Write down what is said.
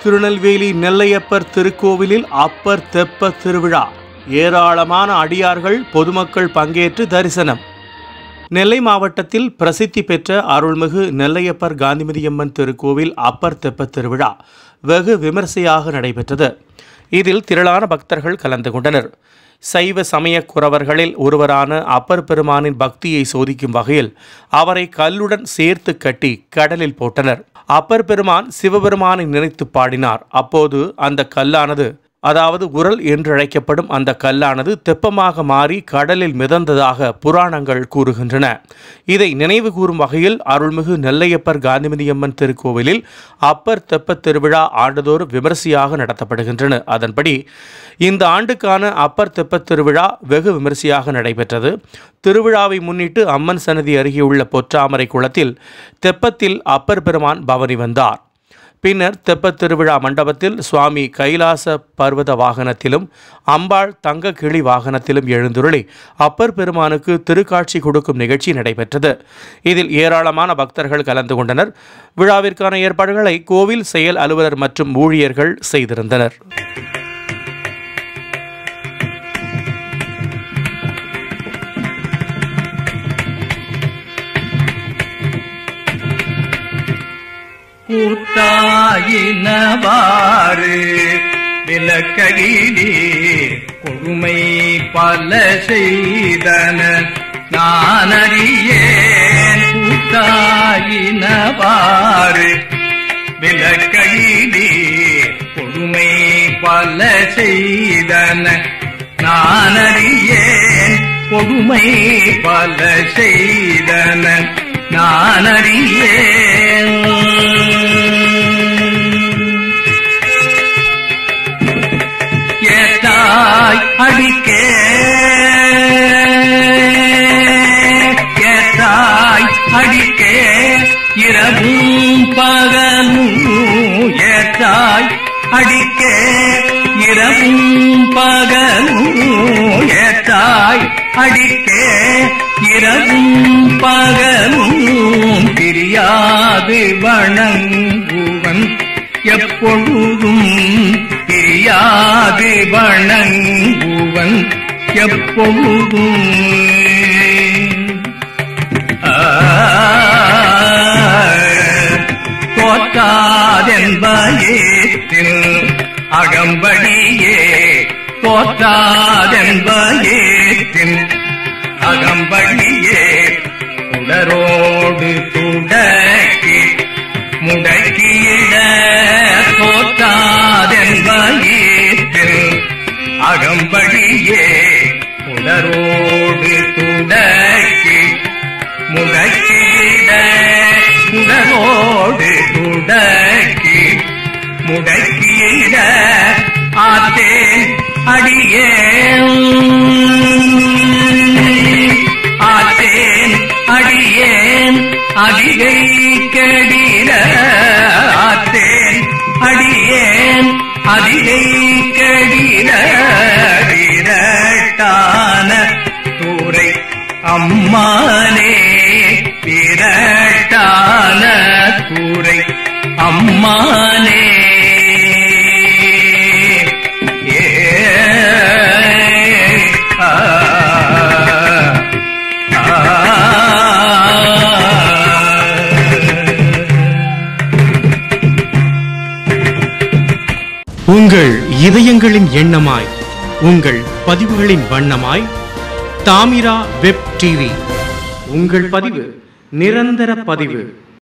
திருநெல்வேலி நெல்லையப்பர் திருக்கோவிலில் அப்பர் தெப்ப திருவிழா ஏராளமான அடியார்கள் பொதுமக்கள் பங்கேற்று தரிசனம் நெல்லை மாவட்டத்தில் பிரசித்தி பெற்ற அருள்மிகு நெல்லையப்பர் காந்திமதியம்மன் திருக்கோவில் அப்பர் தெப்ப திருவிழா வெகு விமரிசையாக நடைபெற்றது இதில் திரளான பக்தர்கள் கலந்து கொண்டனர் சைவ சமய குறவர்களில் ஒருவரான அப்பர் பெருமானின் பக்தியை சோதிக்கும் வகையில் அவரை கல்லுடன் சேர்த்து கட்டி கடலில் போட்டனர் அப்பர் பெருமான் சிவபெருமானை நினைத்து பாடினார் அப்போது அந்த கல்லானது அதாவது உரல் என்றழைக்கப்படும் அந்த கல்லானது தெப்பமாக மாறி கடலில் மிதந்ததாக புராணங்கள் கூறுகின்றன இதை நினைவு கூறும் வகையில் அருள்மிகு நெல்லையப்பர் காந்திமதியம்மன் திருக்கோவிலில் அப்பர் தெப்பத் திருவிழா ஆண்டுதோறும் விமரிசையாக நடத்தப்படுகின்றன அதன்படி இந்த ஆண்டுக்கான அப்பர் தெப்பத் திருவிழா வெகு விமரிசையாக நடைபெற்றது திருவிழாவை முன்னிட்டு அம்மன் சன்னதி அருகே உள்ள பொற்றாமரை குளத்தில் தெப்பத்தில் அப்பர் பெருமான் பவனி வந்தார் பின்னர் தெப்பத் திருவிழா மண்டபத்தில் சுவாமி கைலாச பர்வத வாகனத்திலும் அம்பாள் தங்க கிளி வாகனத்திலும் எழுந்துருளி அப்பர் பெருமானுக்கு திருக்காட்சி கொடுக்கும் நிகழ்ச்சி நடைபெற்றது இதில் ஏராளமான பக்தர்கள் கலந்து கொண்டனர் விழாவிற்கான ஏற்பாடுகளை கோவில் செயல் அலுவலர் மற்றும் ஊழியர்கள் செய்திருந்தனர் கூத்தாயினவாறு விலக்ககிலே கொடுமை பல செய்தன நானறியேன் கூத்தாயினவாறு விலக்ககிலே கொடுமை பல செய்தன நானறியேன் கொடுமை பல செய்தன நானறியேன் ஏத்தாய் அடிக்கே ஏத்தாய் அடிக்கே இரவும் பகலும் ஏத்தாய் அடிக்கே இரவும் பகலும் ஏத்தாய் அடிக்கே இரவும் பகலும் பிரியாது வணங்குவன் எப்பொழுதும் பிரியாது வணங்குவன் எப்பொழுதும் ஆ, தோற்றாதென்பயேத்தில் அகம்படியே தோற்றாதென்பயேத்தில் அகம்படியே உடரோடு துடக்கி முடக்கியிட தோற்றாதென்பயேத்தில் அகம்படியே உடரோடு துடக்கி முடக்கிட உடலோடு துடக்கி முடக்கிட ஆத்தேன் அடியே ஆத்தேன் அடியேன் அதிகை கெடில ஆத்தேன் அடியேன் அதிகை கெடில விரட்டான தூரை அம்மானே விரட்டான தூரை அம்மானே ஏ ஆ, உங்கள் இதயங்களின் எண்ணமாய் உங்கள் பதிவுகளின் வண்ணமாய் தாமிரா வெப் டிவி உங்கள் பதிவு நிரந்தர பதிவு